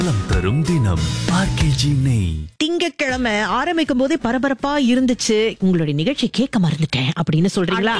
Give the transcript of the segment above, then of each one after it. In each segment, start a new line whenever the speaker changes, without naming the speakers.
பலம் தரும் தினம் ஆர்கேஜி நெய்
திங்கட்கிழமை ஆரம்பிக்கும் போதே பரபரப்பா இருந்துச்சு உங்களுடைய நிகழ்ச்சி கேட்க மறந்துட்டேன் அப்படின்னு சொல்றீங்களா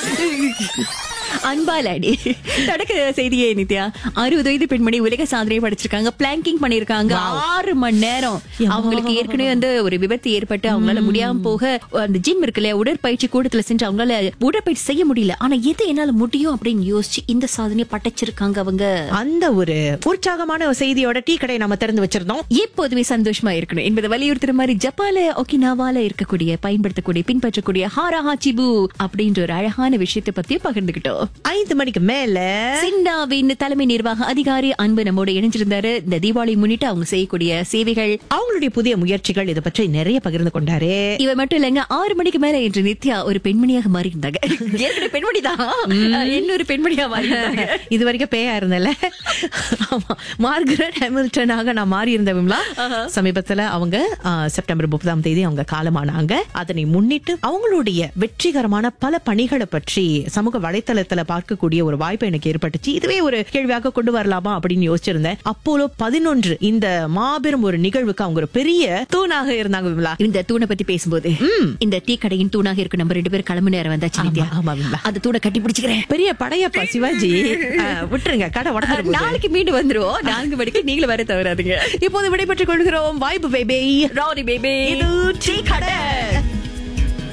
அன்பாலாடி தொடக்க செய்தியே நித்யா அறுபது வயது பெண்மணி உலக சாதனை படிச்சிருக்காங்க பிளாங்கிங் பண்ணிருக்காங்க ஆறு மணி நேரம் அவங்களுக்கு ஏற்கனவே வந்து ஒரு விபத்து ஏற்பட்டு அவங்களால முடியாம போக அந்த ஜிம் இருக்குல்ல உடற்பயிற்சி கூடத்துல சென்று அவங்களால உடற்பயிற்சி செய்ய முடியல ஆனா எது என்னால முடியும் அப்படின்னு யோசிச்சு இந்த சாதனையை படைச்சிருக்காங்க அவங்க
அந்த ஒரு உற்சாகமான செய்தியோட டீ கடை நம்ம திறந்து வச்சிருந்தோம்
எப்போதுமே சந்தோஷமா இருக்கணும் என்பதை வலியுறுத்துற மாதிரி ஜப்பால ஒக்கினாவால இருக்கக்கூடிய பயன்படுத்தக்கூடிய பின்பற்றக்கூடிய ஹாரா ஹாச்சிபு அப்படின்ற ஒரு அழகான விஷயத்தை பத்தி பகிர்ந்துகிட்டோம்
ஐந்து மணிக்கு மேல
சிண்டாவின் தலைமை நிர்வாக அதிகாரி அன்பு நம்மோட இணைஞ்சிருந்தாரு இந்த தீபாவளி முன்னிட்டு அவங்க செய்யக்கூடிய சேவைகள்
அவங்களுடைய புதிய முயற்சிகள் இதை பற்றி நிறைய பகிர்ந்து கொண்டாரு
இவ மட்டும் இல்லைங்க ஆறு மணிக்கு மேல இன்று நித்யா ஒரு பெண்மணியாக மாறி இருந்தாங்க ஏற்கனவே பெண்மணி தான் இன்னொரு பெண்மணியா மாறி இருந்தாங்க
இது வரைக்கும் பேயா இருந்தல ஆமா மார்கரெட் ஹெமில்டனாக நான் மாறி இருந்த விமலா சமீபத்துல அவங்க ஆ, செப்டம்பர் முப்பதாம் தேதி அவங்க காலமானாங்க அதனை முன்னிட்டு அவங்களுடைய வெற்றிகரமான பல பணிகளை பற்றி சமூக வலைத்தளத்துல பார்க்கக்கூடிய ஒரு வாய்ப்பு எனக்கு ஏற்பட்டுச்சு இதுவே ஒரு கேள்வியாக கொண்டு வரலாமா அப்படின்னு யோசிச்சிருந்தேன் அப்போலோ பதினொன்று இந்த மாபெரும் ஒரு நிகழ்வுக்கு அவங்க ஒரு பெரிய தூணாக இருந்தாங்க விமலா
இந்த தூணை பத்தி பேசும்போது இந்த டீ கடையின் தூணாக இருக்க நம்ம ரெண்டு பேரும் கிளம்பு நேரம் வந்தாச்சு நித்யா
ஆமா, விமலா.
அந்த தூணை கட்டி பிடிச்சுக்கிறேன்
பெரிய படையப்பா சிவாஜி ஆ, விட்டுருங்க கடை உடச்சிட்டு
நாளைக்கு மீண்டும் வந்துருவோம் நான்கு மணிக்கு நீங்களும் வர தவறாதுங்க
இப்போது விடைபெற்றுக் கொள்கிறோம் வாய்ப்பு பேபி
ராணி பேபி
இது டீ கடை